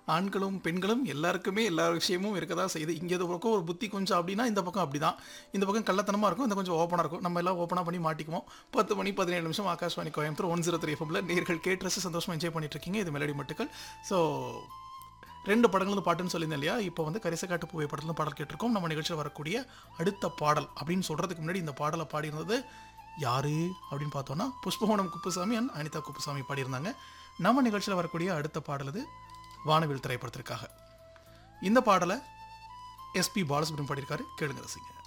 ஆண்களும் பெண்களும் எல்லாருக்குமே எல்லா விஷயமும் இருக்க தான் செய்யுது இங்கே இந்த பக்கம் ஒரு புத்தி கொஞ்சம் அப்படின்னா இந்த பக்கம் அப்படி தான் இந்த பக்கம் கள்ளத்தனமாக இருக்கும் இந்த கொஞ்சம் ஓப்பனாக இருக்கும் நம்ம எல்லாம் ஓப்பனாக பண்ணி மாட்டிக்குவோம் பத்து மணி பதினேழு நிமிஷம் Akashvani Coimbatore one zero three எஃப்எம்ல நேர்கள் கேட்டு ரசி சந்தோஷமாக என்ஜாய் பண்ணிட்டு இருக்கீங்க இது மெலடி மட்டுக்கள் ஸோ ரெண்டு படங்களும் பாட்டுன்னு சொல்லியிருந்தேன் இல்லையா இப்போ வந்து கரிசக்காட்டு பூவை படத்துல பாடல் கேட்டிருக்கோம் நம்ம நிகழ்ச்சியில் வரக்கூடிய அடுத்த பாடல் அப்படின்னு சொல்கிறதுக்கு முன்னாடி இந்த பாடலை பாடியிருந்தது யாரு அப்படின்னு பார்த்தோன்னா புஷ்பவனம் குப்புசாமி அண்ட் அனிதா குப்புசாமி பாடியிருந்தாங்க நம்ம நிகழ்ச்சியில் வரக்கூடிய அடுத்த பாடல் இது வானவில் திரைப்படத்திற்காக இந்த பாடலை எஸ்பி பாலசுப்ரமணியம் பாடியிருக்காரு கேளுங்க ரசிங்க